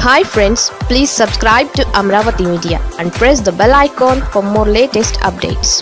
hi friends please subscribe to Amaravati media and press the bell icon for more latest updates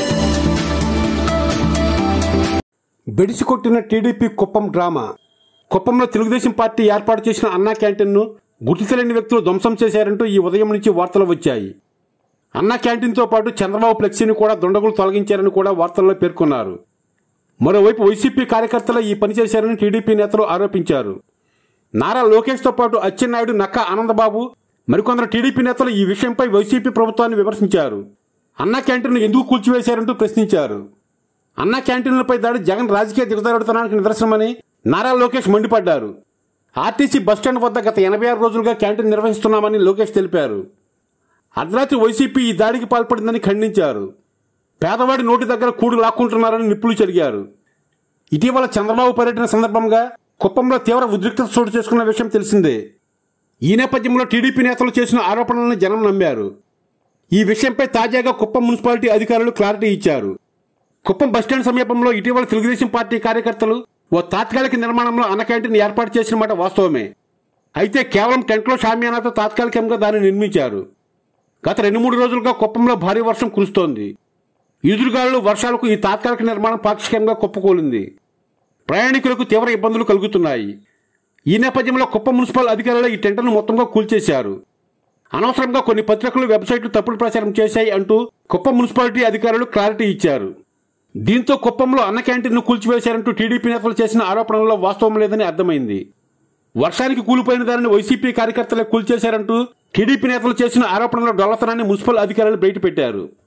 బెడిసికొట్టిన TDP Kuppam drama కుప్పంలో Telugu Desam party ఏర్పాటు చేసిన అన్నా క్యాంటీన్ను గుర్తు తెలియని వ్యక్తులు ధ్వంసం చేశారంటూ ఈ ఉదయం నుంచి వార్తలు వచ్చాయి అన్నా క్యాంటీన్తో పాటు చంద్రబాబు ఫ్లెక్సీని కూడా దుండగులు తొలగించారని కూడా వార్తల్లో పేర్కొన్నారు మరోవైపు వైసీపీ కార్యకర్తలు ఈ పని చేశారని టీడీపీ నేతలు ఆరోపించారు నారా లోకేష్తో పాటు అచ్చెన్నాయుడు నక్కా ఆనందబాబు మరికొందరు టీడీపీ నేతలు ఈ విషయంపై వైసీపీ ప్రభుత్వాన్ని విమర్శించారు అన్నా క్యాంటీన్ను ఎందుకు కూల్చివేశారంటూ ప్రశ్నించారు అన్నా క్యాంటీన్లపై దాడి జగన్ రాజకీయ దిగజారుడుతనానికి నిదర్శనమని నారా లోకేష్ మండిపడ్డారు ఆర్టీసీ బస్టాండ్ వద్ద గత ఎనభై ఆరు రోజులుగా క్యాంటీన్ నిర్వహిస్తున్నామని లోకేష్ తెలిపారు అర్ధరాత్రి వైసీపీ ఈ దాడికి పాల్పడిందని ఖండించారు పేదవాడి నోటి దగ్గర కూడు లాక్కుంటున్నారని నిప్పులు చెరిగారు ఇటీవల చంద్రబాబు పర్యటన సందర్భంగా కుప్పంలో తీవ్ర ఉద్రిక్తత చోటు చేసుకున్న విషయం తెలిసిందే ఈ నేపథ్యంలో టీడీపీ నేతలు చేసిన ఆరోపణలను జనం నమ్మారు ఈ విషయంపై తాజాగా కుప్పం మున్సిపాలిటీ అధికారులు క్లారిటీ ఇచ్చారు కుప్పం బస్టాండ్ సమీపంలో ఇటీవల తెలుగుదేశం పార్టీ కార్యకర్తలు ఓ తాత్కాలిక నిర్మాణంలో అన్న క్యాంటీన్ ఏర్పాటు చేసిన మాట వాస్తవమే అయితే కేవలం టెంట్లో షామియానాతో తాత్కాలికంగా దాన్ని నిర్మించారు గత రెండు మూడు రోజులుగా కుప్పంలో భారీ వర్షం కురుస్తోంది ఈదురుగాలు వర్షాలకు ఈ తాత్కాలిక నిర్మాణం పాక్షికంగా కుప్పకూలింది ప్రయాణికులకు తీవ్ర ఇబ్బందులు కలుగుతున్నాయి ఈ నేపథ్యంలో కుప్పం మున్సిపల్ అధికారులు ఈ టెంట్ను మొత్తంగా కూల్చేశారు అనవసరంగా కొన్ని పత్రికలు వెబ్సైట్లు తప్పుడు ప్రచారం చేశాయి అంటూ కుప్పం మున్సిపాలిటీ అధికారులు క్లారిటీ ఇచ్చారు దీంతో కుప్పంలో అన్న క్యాంటీన్ను కూల్చివేశారంటూ టీడీపీ నేతలు చేసిన ఆరోపణల్లో వాస్తవం లేదని అర్థమైంది వర్షానికి కూలిపోయిన దానిని వైసీపీ కార్యకర్తలే కూల్చేశారంటూ టీడీపీ నేతలు చేసిన ఆరోపణల డొల్లతనాన్ని మున్సిపల్ అధికారులు బయటపెట్టారు